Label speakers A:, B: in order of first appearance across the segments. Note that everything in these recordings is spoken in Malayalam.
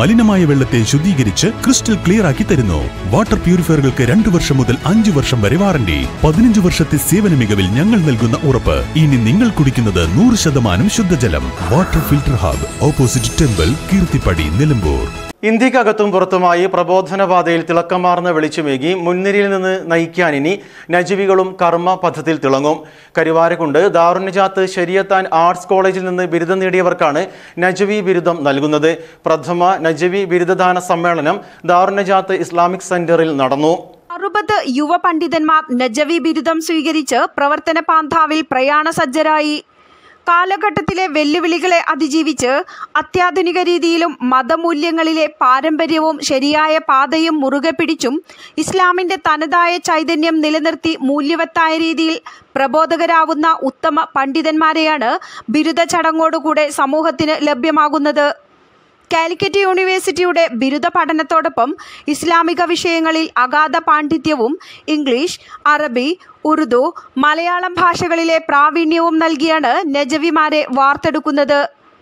A: മലിനമായ വെള്ളത്തെ ശുദ്ധീകരിച്ച് ക്രിസ്റ്റൽ ക്ലിയർ ആക്കി തരുന്നു വാട്ടർ പ്യൂരിഫയറുകൾക്ക് രണ്ടു വർഷം മുതൽ അഞ്ചു വർഷം വരെ വാറണ്ടി പതിനഞ്ച് വർഷത്തെ സേവന മികവിൽ ഞങ്ങൾ നൽകുന്ന ഉറപ്പ് ഇനി നിങ്ങൾ കുടിക്കുന്നത് നൂറ് ശതമാനം ശുദ്ധജലം water filter hub opposite temple Keerthippadi Nilambur
B: ഇന്ത്യക്കകത്തും പുറത്തുമായി പ്രബോധനപാതയിൽ തിളക്കമാർന്ന വെളിച്ചമേകി മുൻനിരയിൽ നിന്ന് നയിക്കാൻ ഇനി നജവികളും കർമ്മ പഥത്തിൽ തിളങ്ങും കരുവാരക്കുണ്ട് ദാറുനിജാത്ത് ശരിയത്താൻ ആർട്സ് കോളേജിൽ നിന്ന് ബിരുദം നേടിയവർക്കാണ് നജവി ബിരുദം നൽകുന്നത് പ്രഥമ നജവി ബിരുദദാന സമ്മേളനം ദാറുനിജാത്ത് ഇസ്ലാമിക് സെന്ററിൽ നടന്നു
C: അറുപത് യുവ പണ്ഡിതന്മാർ നജവി ബിരുദം സ്വീകരിച്ച് പ്രവർത്തന പാന്താവിൽ പ്രയാണസജ്ജരായി കാലഘട്ടത്തിലെ വെല്ലുവിളികളെ അതിജീവിച്ച് അത്യാധുനിക രീതിയിലും മതമൂല്യങ്ങളിലെ പാരമ്പര്യവും ശരിയായ പാതയും മുറുകെ പിടിച്ചും ഇസ്ലാമിൻ്റെ തനതായ ചൈതന്യം നിലനിർത്തി മൂല്യവത്തായ രീതിയിൽ പ്രബോധകരാവുന്ന ഉത്തമ പണ്ഡിതന്മാരെയാണ് ബിരുദ ചടങ്ങോടുകൂടെ സമൂഹത്തിന് ലഭ്യമാകുന്നത് കാലിക്കറ്റ് യൂണിവേഴ്സിറ്റിയുടെ ബിരുദ പഠനത്തോടൊപ്പം ഇസ്ലാമിക വിഷയങ്ങളിൽ അഗാധ പാണ്ഡിത്യവും ഇംഗ്ലീഷ് അറബി ഉറുദു മലയാളം ഭാഷകളിലെ പ്രാവീണ്യവും നൽകിയാണ് നജവിമാരെ വാർത്തെടുക്കുന്നത്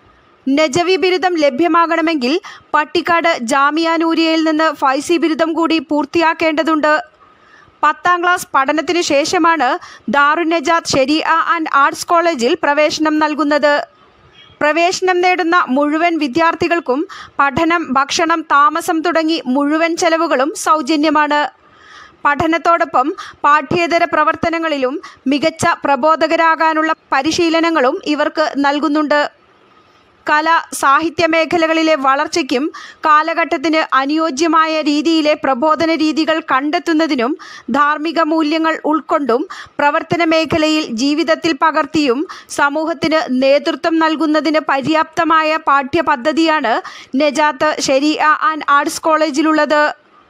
C: നജവി ബിരുദം ലഭ്യമാകണമെങ്കിൽ പട്ടിക്കാട് ജാമിയ നൂരിയയിൽ നിന്ന് ഫൈസി ബിരുദം കൂടി പൂർത്തിയാക്കേണ്ടതുണ്ട് പത്താം ക്ലാസ് പഠനത്തിനു ശേഷമാണ് ദാറുനജാത്ത് ഷെരിയ ആൻഡ് ആർട്സ് കോളേജിൽ പ്രവേശനം നൽകുന്നത് പ്രവേശനം നേടുന്ന മുഴുവൻ വിദ്യാർത്ഥികൾക്കും പഠനം ഭക്ഷണം താമസം തുടങ്ങി മുഴുവൻ ചെലവുകളും സൗജന്യമാണ് പഠനത്തോടൊപ്പം പാഠ്യേതര പ്രവർത്തനങ്ങളിലും മികച്ച പ്രബോധകരാകാനുള്ള പരിശീലനങ്ങളും ഇവർക്ക് നൽകുന്നുണ്ട് കല സാഹിത്യ മേഖലകളിലെ വളർച്ചയ്ക്കും കാലഘട്ടത്തിന് അനുയോജ്യമായ രീതിയിലെ പ്രബോധന രീതികൾ കണ്ടെത്തുന്നതിനും ധാർമ്മിക മൂല്യങ്ങൾ ഉൾക്കൊണ്ടും പ്രവർത്തന മേഖലയിൽ ജീവിതത്തിൽ പകർത്തിയും സമൂഹത്തിന് നേതൃത്വം നൽകുന്നതിന് പര്യാപ്തമായ പാഠ്യപദ്ധതിയാണ് നജാത്ത് ഷെരിയ ആൻഡ് ആർട്സ് കോളേജിലുള്ളത്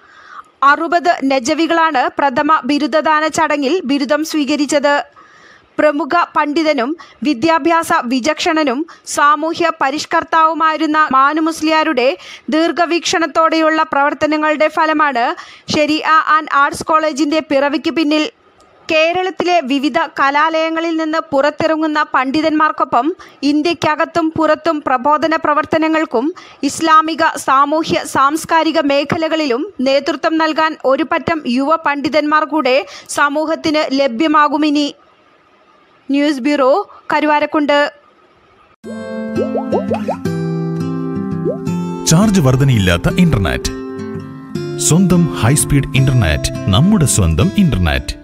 C: അറുപത് നജവികളാണ് പ്രഥമ ബിരുദദാന ചടങ്ങിൽ ബിരുദം സ്വീകരിച്ചത് പ്രമുഖ പണ്ഡിതനും വിദ്യാഭ്യാസ വിചക്ഷണനും സാമൂഹ്യ പരിഷ്കർത്താവുമായിരുന്ന മാനു മുസ്ലിയാരുടെ ദീർഘവീക്ഷണത്തോടെയുള്ള പ്രവർത്തനങ്ങളുടെ ഫലമാണ് ഷെരിയ ആൻഡ് ആർട്സ് കോളേജിന്റെ പിറവിക്ക് പിന്നിൽ കേരളത്തിലെ വിവിധ കലാലയങ്ങളിൽ നിന്ന് പുറത്തിറങ്ങുന്ന പണ്ഡിതന്മാർക്കൊപ്പം ഇന്ത്യക്കകത്തും പുറത്തും പ്രബോധന പ്രവർത്തനങ്ങൾക്കും ഇസ്ലാമിക സാമൂഹ്യ സാംസ്കാരിക മേഖലകളിലും നേതൃത്വം നൽകാൻ ഒരു പറ്റം യുവ പണ്ഡിതന്മാർ കൂടെ സമൂഹത്തിന് ലഭ്യമാകുമിനി ന്യൂസ് ബ്യൂറോ കരുവാരക്കുണ്ട്
A: ചാർജ് വർധനയില്ലാത്ത ഇന്റർനെറ്റ് സ്വന്തം ഹൈസ്പീഡ് ഇന്റർനെറ്റ് നമ്മുടെ സ്വന്തം ഇന്റർനെറ്റ്